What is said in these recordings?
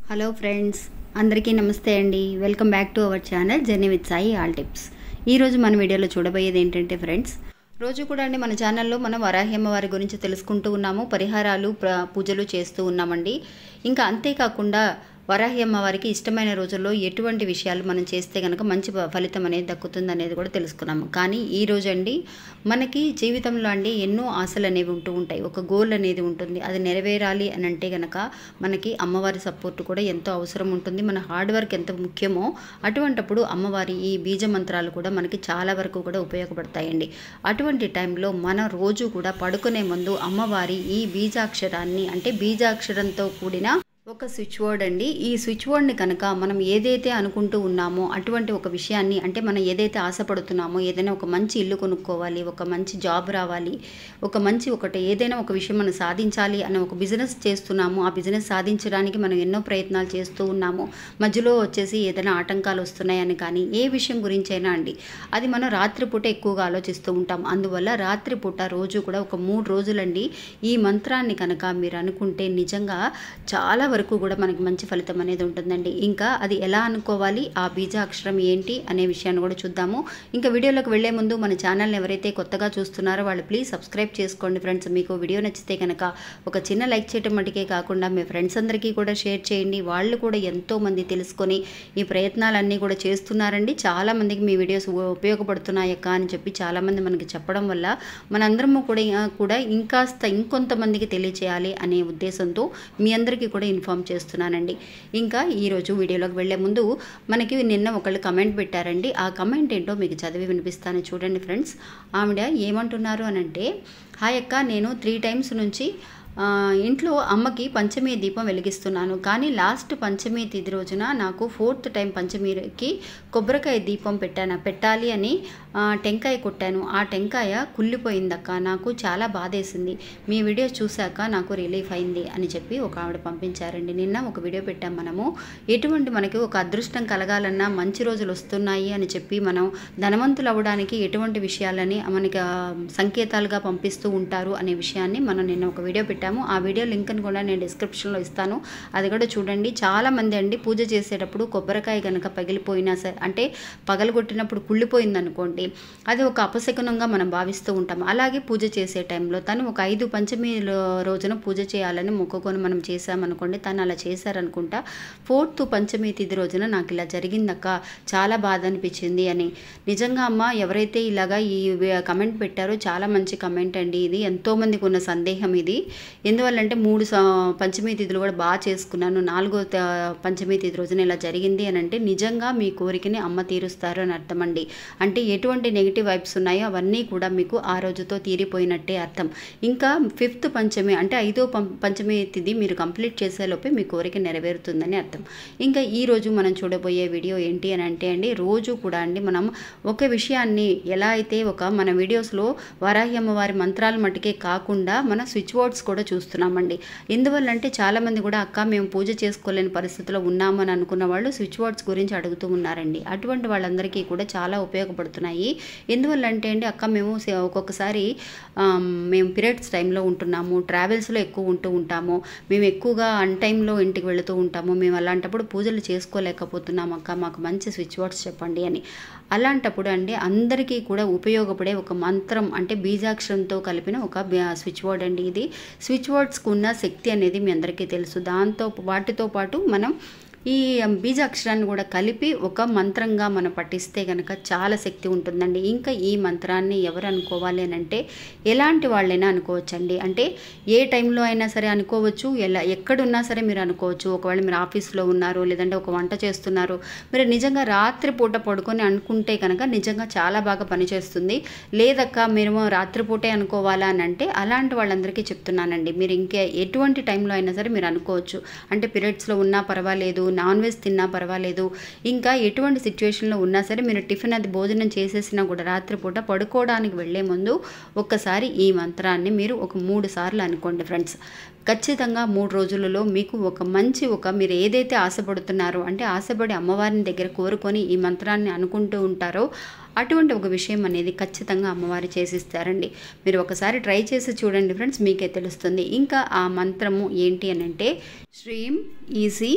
hello friends అందరికీ నమస్తే అండి welcome back to our channel journey with Sai all tips ఈరోజు మన వీడియోలో చూడబోయేది ఏంటంటే ఫ్రెండ్స్ రోజు కూడా అండి మన ఛానల్లో మనం వరాహ్యమ్మ వారి గురించి తెలుసుకుంటూ ఉన్నాము పరిహారాలు ప్ర- పూజలు చేస్తూ ఉన్నామండి ఇంకా అంతేకాకుండా వరాహి అమ్మవారికి ఇష్టమైన రోజుల్లో ఎటువంటి విషయాలు మనం చేస్తే కనుక మంచి ఫ- ఫలితం అనేది దక్కుతుంది అనేది కూడా తెలుసుకున్నాము కానీ ఈ రోజు అండి మనకి జీవితంలో అండి ఎన్నో ఆశలు అనేవి ఉంటూ ఉంటాయి ఒక గోల్ అనేది ఉంటుంది అది నెరవేరాలి అని అంటే కనుక మనకి అమ్మవారి సపోర్ట్ కూడా ఎంతో అవసరం ఉంటుంది మన హార్డ్ వర్క్ ఎంత ముఖ్యమో అటువంటప్పుడు అమ్మవారి ఈ బీజ మంత్రాలు కూడా మనకి చాలా వరకు కూడా ఉపయోగపడతాయండి అటువంటి టైంలో మన రోజు కూడా పడుకునే ముందు అమ్మవారి ఈ బీజాక్షరాన్ని అంటే బీజాక్షరంతో కూడిన ఒక స్విచ్ బోర్డ్ అండి ఈ స్విచ్ బోర్డ్ని కనుక మనం ఏదైతే అనుకుంటూ ఉన్నామో అటువంటి ఒక విషయాన్ని అంటే మనం ఏదైతే ఆశపడుతున్నామో ఏదైనా ఒక మంచి ఇల్లు కొనుక్కోవాలి ఒక మంచి జాబ్ రావాలి ఒక మంచి ఒకటి ఏదైనా ఒక విషయం మనం సాధించాలి అనే ఒక బిజినెస్ చేస్తున్నాము ఆ బిజినెస్ సాధించడానికి మనం ఎన్నో ప్రయత్నాలు చేస్తూ ఉన్నాము మధ్యలో వచ్చేసి ఏదైనా ఆటంకాలు వస్తున్నాయని కానీ ఏ విషయం గురించైనా అండి అది మనం రాత్రిపూట ఎక్కువగా ఆలోచిస్తూ ఉంటాం అందువల్ల రాత్రిపూట రోజు కూడా ఒక మూడు రోజులండి ఈ మంత్రాన్ని కనుక మీరు అనుకుంటే నిజంగా చాలా వరకు కూడా మనకి మంచి ఫలితం అనేది ఉంటుందండి ఇంకా అది ఎలా అనుకోవాలి ఆ బీజ అక్షరం ఏంటి అనే విషయాన్ని కూడా చూద్దాము ఇంకా వీడియోలోకి వెళ్లే ముందు మన ఛానల్ని ఎవరైతే కొత్తగా చూస్తున్నారో వాళ్ళు ప్లీజ్ సబ్స్క్రైబ్ చేసుకోండి ఫ్రెండ్స్ మీకు వీడియో నచ్చితే కనుక ఒక చిన్న లైక్ చేయటం మటుకే కాకుండా మీ ఫ్రెండ్స్ అందరికీ కూడా షేర్ చేయండి వాళ్ళు కూడా ఎంతో మంది తెలుసుకొని ఈ ప్రయత్నాలన్నీ కూడా చేస్తున్నారండి చాలా మందికి మీ వీడియోస్ ఉపయోగపడుతున్నాయక్క అని చెప్పి చాలామంది మనకి చెప్పడం వల్ల మనందరము కూడా కూడా ఇంకాస్త ఇంకొంతమందికి తెలియచేయాలి అనే ఉద్దేశంతో మీ అందరికీ కూడా ఇన్ఫామ్ చేస్తున్నానండి ఇంకా ఈరోజు వీడియోలోకి వెళ్ళే ముందు మనకి నిన్న ఒకళ్ళు కమెంట్ పెట్టారండి ఆ కమెంట్ ఏంటో మీకు చదివి వినిపిస్తాను చూడండి ఫ్రెండ్స్ ఆవిడ ఏమంటున్నారు అని అంటే హాయ్ అక్క నేను త్రీ టైమ్స్ నుంచి ఆ, ఇంట్లో అమ్మకి పంచమి దీపం వెలిగిస్తున్నాను కానీ లాస్ట్ పంచమి తిథి రోజున నాకు ఫోర్త్ టైం పంచమికి కొబ్బరికాయ దీపం పెట్టాను పెట్టాలి అని ఆ, టెంకాయ కొట్టాను ఆ టెంకాయ కుళ్ళిపోయిందక్క నాకు చాలా బాధేసింది మీ వీడియో చూశాక నాకు రిలీఫ్ అయింది అని చెప్పి ఒక ఆవిడ పంపించారండి నిన్న ఒక వీడియో పెట్టాం మనము ఎటువంటి మనకి ఒక అదృష్టం కలగాలన్నా మంచి రోజులు వస్తున్నాయి అని చెప్పి మనం ధనవంతులు అవ్వడానికి ఎటువంటి విషయాలని మనకి ఆ, సంకేతాలుగా పంపిస్తూ ఉంటారు అనే విషయాన్ని మనం నిన్న ఒక వీడియో పెట్టాము ఆ వీడియో లింక్ని కూడా నేను డిస్క్రిప్షన్లో ఇస్తాను అది కూడా చూడండి చాలా మంది అండి పూజ చేసేటప్పుడు కొబ్బరికాయ కనుక పగిలిపోయినా సరే అంటే పగలగొట్టినప్పుడు కుళ్ళిపోయింది అనుకోండి అది ఒక అపశకునంగా మనం భావిస్తూ ఉంటాం అలాగే పూజ చేసే టైంలో తను ఒక ఐదు పంచమి లో- రోజున పూజ చేయాలని మొక్కుకొని మనం చేసామనుకోండి తను అలా చేశారనుకుంటా ఫోర్త్ పంచమి తిథి రోజున నాకు ఇలా జరిగిందక్క చాలా బాధ అనిపించింది అని నిజంగా అమ్మ ఎవరైతే ఇలాగా ఈ కమెంట్ పెట్టారో చాలా మంచి కమెంట్ అండి ఇది ఎంతోమందికి ఉన్న సందేహం ఇది ఎందువల్లంటే మూడు స- పంచమి తిథులు కూడా బాగా చేసుకున్నాను నాలుగో త- పంచమి తిథి రోజున ఇలా జరిగింది అని అంటే నిజంగా మీ కోరికని అమ్మ తీరుస్తారు అని అర్థం అండి అంటే ఎటువంటి నెగిటివ్ వైబ్స్ ఉన్నాయో అవన్నీ కూడా మీకు ఆ రోజుతో తీరిపోయినట్టే అర్థం ఇంకా ఫిఫ్త్ పంచమి అంటే ఐదో పం పంచమి తిథి మీరు కంప్లీట్ చేసేలోపే మీ కోరిక నెరవేరుతుందని అర్థం ఇంకా ఈ రోజు మనం చూడబోయే వీడియో ఏంటి అని అంటే అండి రోజు కూడా అండి మనం ఒక విషయాన్ని ఎలా అయితే ఒక మన వీడియోస్లో వారాహి అమ్మవారి మంత్రాలు మటుకే కాకుండా మన స్విచ్ బోర్డ్స్ కూడా చూస్తున్నామండి ఎందువల్లంటే చాలామంది కూడా అక్క మేము పూజ చేసుకోలేని పరిస్థితిలో ఉన్నామని అనుకున్న వాళ్ళు స్విచ్ బోర్డ్స్ గురించి అడుగుతూ ఉన్నారండి అటువంటి వాళ్ళందరికీ కూడా చాలా ఉపయోగపడుతున్నాయి ఎందువల్లంటే అండి అక్క మేము సే- ఒక్కొక్కసారి ఆమ్, మేము పీరియడ్స్ టైంలో ఉంటున్నాము ట్రావెల్స్లో ఎక్కువ ఉంటూ ఉంటాము మేము ఎక్కువగా అన్ టైంలో ఇంటికి వెళుతూ ఉంటాము మేము అలాంటప్పుడు పూజలు చేసుకోలేకపోతున్నాం అక్క మాకు మంచి స్విచ్ బోర్డ్స్ చెప్పండి అని అలాంటప్పుడు అండి అందరికీ కూడా ఉపయోగపడే ఒక మంత్రం అంటే బీజాక్షరంతో కలిపిన ఒక బ- స్విచ్ బోర్డ్ అండి ఇది స్విచ్ బోర్డ్స్కి ఉన్న శక్తి అనేది మీ అందరికీ తెలుసు దాంతో వాటితో పాటు మనం ఈ బీజాక్షరాన్ని కూడా కలిపి ఒక మంత్రంగా మనం పఠిస్తే కనుక చాలా శక్తి ఉంటుందండి ఇంకా ఈ మంత్రాన్ని ఎవరు అనుకోవాలి అని అంటే ఎలాంటి వాళ్ళైనా అనుకోవచ్చండి అంటే ఏ టైంలో అయినా సరే అనుకోవచ్చు ఎలా ఎక్కడున్నా సరే మీరు అనుకోవచ్చు ఒకవేళ మీరు ఆఫీస్లో ఉన్నారు లేదంటే ఒక వంట చేస్తున్నారు మీరు నిజంగా రాత్రిపూట పడుకొని అనుకుంటే కనుక నిజంగా చాలా బాగా పనిచేస్తుంది లేదక్క మీరు రాత్రిపూటే అనుకోవాలా అని అంటే అలాంటి వాళ్ళందరికీ చెప్తున్నానండి మీరు ఇంకే ఎటువంటి టైంలో అయినా సరే మీరు అనుకోవచ్చు అంటే పీరియడ్స్లో ఉన్నా పర్వాలేదు నాన్ వెజ్ తిన్నా పర్వాలేదు ఇంకా ఎటువంటి సిచ్యువేషన్లో ఉన్నా సరే మీరు టిఫిన్ అది భోజనం చేసేసినా కూడా రాత్రిపూట పడుకోవడానికి వెళ్ళే ముందు ఒక్కసారి ఈ మంత్రాన్ని మీరు ఒక మూడు సార్లు అనుకోండి ఫ్రెండ్స్ ఖచ్చితంగా మూడు రోజులలో మీకు ఒక మంచి ఒక మీరు ఏదైతే ఆశపడుతున్నారో అంటే ఆశపడి అమ్మవారిని దగ్గర కోరుకొని ఈ మంత్రాన్ని అనుకుంటూ ఉంటారో అటువంటి ఒక విషయం అనేది ఖచ్చితంగా అమ్మవారి చేసిస్తారండి మీరు ఒకసారి ట్రై చేసి చూడండి ఫ్రెండ్స్ మీకే తెలుస్తుంది ఇంకా ఆ మంత్రము ఏంటి అని అంటే శ్రీం easy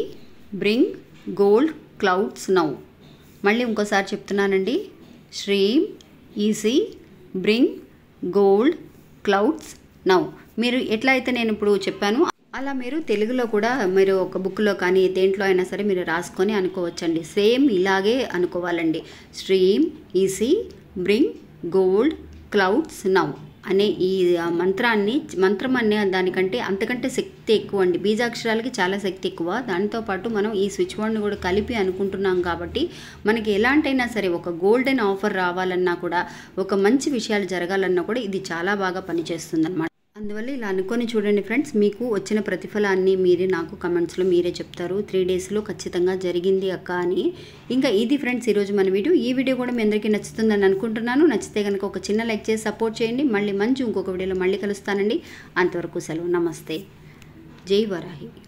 bring gold clouds now మళ్ళీ ఇంకోసారి చెప్తున్నానండి శ్రీం easy bring gold clouds now మీరు ఎట్లా అయితే నేను ఇప్పుడు చెప్పాను అలా మీరు తెలుగులో కూడా మీరు ఒక బుక్లో కానీ దేంట్లో అయినా సరే మీరు రాసుకొని అనుకోవచ్చండి సేమ్ ఇలాగే అనుకోవాలండి stream easy bring gold clouds now అనే ఈ మంత్రాన్ని మంత్రం అనే దానికంటే అంతకంటే శక్తి ఎక్కువ అండి బీజాక్షరాలకి చాలా శక్తి ఎక్కువ దాంతోపాటు మనం ఈ స్విచ్ బోర్డ్ని కూడా కలిపి అనుకుంటున్నాం కాబట్టి మనకి ఎలాంటైనా సరే ఒక గోల్డెన్ ఆఫర్ రావాలన్నా కూడా ఒక మంచి విషయాలు జరగాలన్నా కూడా ఇది చాలా బాగా పనిచేస్తుంది అనమాట అందువల్ల ఇలా అనుకొని చూడండి ఫ్రెండ్స్ మీకు వచ్చిన ప్రతిఫలాన్ని మీరే నాకు కమెంట్స్లో మీరే చెప్తారు త్రీ డేస్లో ఖచ్చితంగా జరిగింది అక్క అని ఇంకా ఇది ఫ్రెండ్స్ ఈరోజు మన వీడియో ఈ వీడియో కూడా మీ అందరికీ నచ్చుతుందని అనుకుంటున్నాను నచ్చితే కనుక ఒక చిన్న లైక్ చేసి సపోర్ట్ చేయండి మళ్ళీ మంచి ఇంకొక వీడియోలో మళ్ళీ కలుస్తానండి అంతవరకు సెలవు నమస్తే జై వరాహి